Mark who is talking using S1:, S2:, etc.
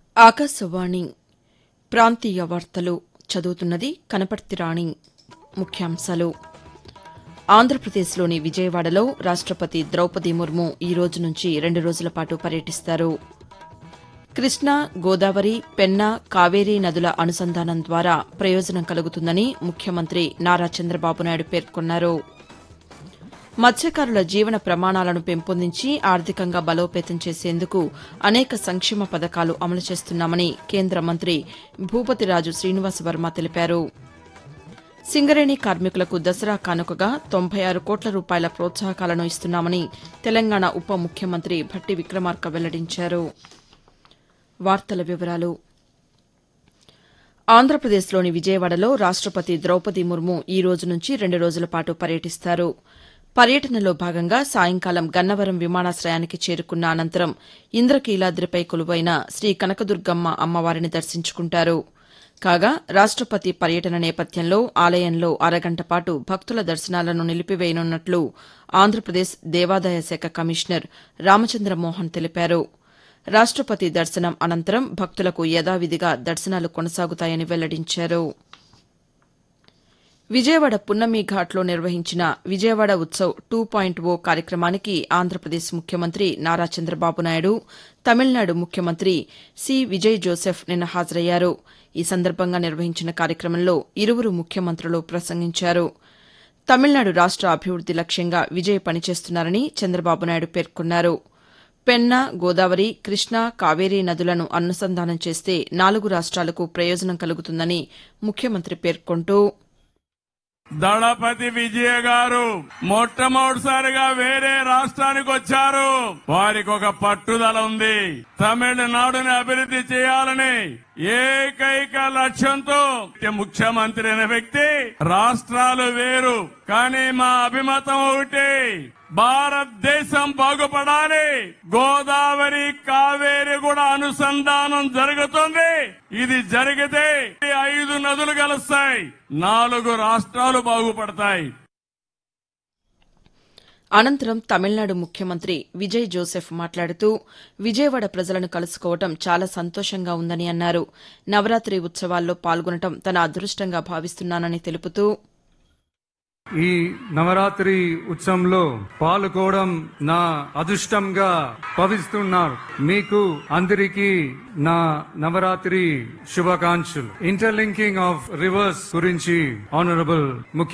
S1: ఆకాశవాణి ప్రాంతీయ వార్తలు చదువుతున్నది కనపర్తి రాణి ముఖ్యాంశాలు ఆంధ్రప్రదేశ్లోని విజయవాడలో రాష్టపతి ద్రౌపది ముర్ము ఈ రోజు నుంచి రెండు రోజుల పాటు పర్యటిస్తారు కృష్ణా గోదావరి పెన్నా కావేరీ నదుల అనుసంధానం ద్వారా ప్రయోజనం కలుగుతుందని ముఖ్యమంత్రి నారా చంద్రబాబు నాయుడు పేర్కొన్నారు మత్స్యకారుల జీవన ప్రమాణాలను పెంపొందించి ఆర్థికంగా బలోపేతం చేసేందుకు అనేక సంక్షేమ పథకాలు అమలు చేస్తున్నామని కేంద్ర మంత్రి భూపతిరాజు శ్రీనివాస్ వర్మ తెలిపారు సింగరేణి కార్మికులకు దసరా కానుకగా తొంభై ఆరు కోట్ల రూపాయల ప్రోత్సాహకాలను ఇస్తున్నామని తెలంగాణ ఉప ముఖ్యమంత్రి భట్టి విక్రమార్క వెల్లడించారు వార్తల వివరాలు ఆంధ్రప్రదేశ్లోని విజయవాడలో రాష్టపతి ద్రౌపది ముర్ము ఈ రోజు నుంచి రెండు రోజుల పాటు పర్యటిస్తారు పర్యటనలో భాగంగా సాయంకాలం గన్నవరం విమానాశయానికి చేరుకున్న అనంతరం ఇంద్రకీలాద్రిపై కొలువైన శ్రీ కనకదుర్గమ్మ అమ్మవారిని దర్శించుకుంటారు కాగా రాష్టపతి పర్యటన నేపథ్యంలో ఆలయంలో అరగంట పాటు భక్తుల దర్శనాలను నిలిపివేయనున్నట్లు ఆంధ్రప్రదేశ్ దేవాదాయ శాఖ కమిషనర్ రామచంద్రమోహన్ తెలిపారు రాష్టపతి దర్శనం అనంతరం భక్తులకు యథావిధిగా దర్శనాలు కొనసాగుతాయని వెల్లడించారు విజయవాడ పున్నమి ఘాట్లో నిర్వహించిన Vijayawada Utsav two point O కార్యక్రమానికి ఆంధ్రప్రదేశ్ ముఖ్యమంత్రి నారా చంద్రబాబు నాయుడు తమిళనాడు ముఖ్యమంత్రి సి విజయ్ జోసెఫ్ నిన్న హాజరయ్యారు ఈ సందర్భంగా నిర్వహించిన కార్యక్రమంలో ఇరువురు ముఖ్యమంత్రులు ప్రసంగించారు తమిళనాడు రాష్ట అభివృద్ది లక్ష్యంగా విజయ్ పనిచేస్తున్నారని చంద్రబాబు నాయుడు పేర్కొన్నారు పెన్నా గోదావరి కృష్ణా కావేరీ నదులను అనుసంధానం చేస్తే నాలుగు రాష్ట్రాలకు ప్రయోజనం కలుగుతుందని ముఖ్యమంత్రి పేర్కొంటూ
S2: దళపతి విజయ గారు మొట్టమొదటిసారిగా వేరే రాష్ట్రానికి వచ్చారు వారికి ఒక పట్టుదల ఉంది తమిళనాడుని అభివృద్ధి చేయాలని ఏకైక లక్ష్యంతో ముఖ్యమంత్రి అయిన వ్యక్తి రాష్ట్రాలు వేరు కానీ మా అభిమతం ఒకటి భారతదేశం బాగుపడాలి గోదావరి కావేరి కూడా అనుసంధానం జరుగుతుంది ఇది జరిగితే ఈ ఐదు నదులు కలుస్తాయి నాలుగు రాష్ట్రాలు బాగుపడతాయి
S1: అనంతరం తమిళనాడు ముఖ్యమంత్రి విజయ్ జోసెఫ్ మాట్లాడుతూ విజయవాడ ప్రజలను కలుసుకోవడం చాలా సంతోషంగా ఉందని అన్నారు నవరాత్రి ఉత్సవాల్లో పాల్గొనడం తన అదృష్టంగా భావిస్తున్నానని తెలుపుతూ
S3: ఈ నవరాత్రి ఉత్సవంలో పాల్గొనడం నా అదృష్టంగా భావిస్తున్నారు మీకు అందరికీ నా నవరాత్రి శుభాకాంక్షలు ఇంటర్లింకింగ్ ఆఫ్ రివర్స్ గురించి ఆనరబుల్ ముఖ్య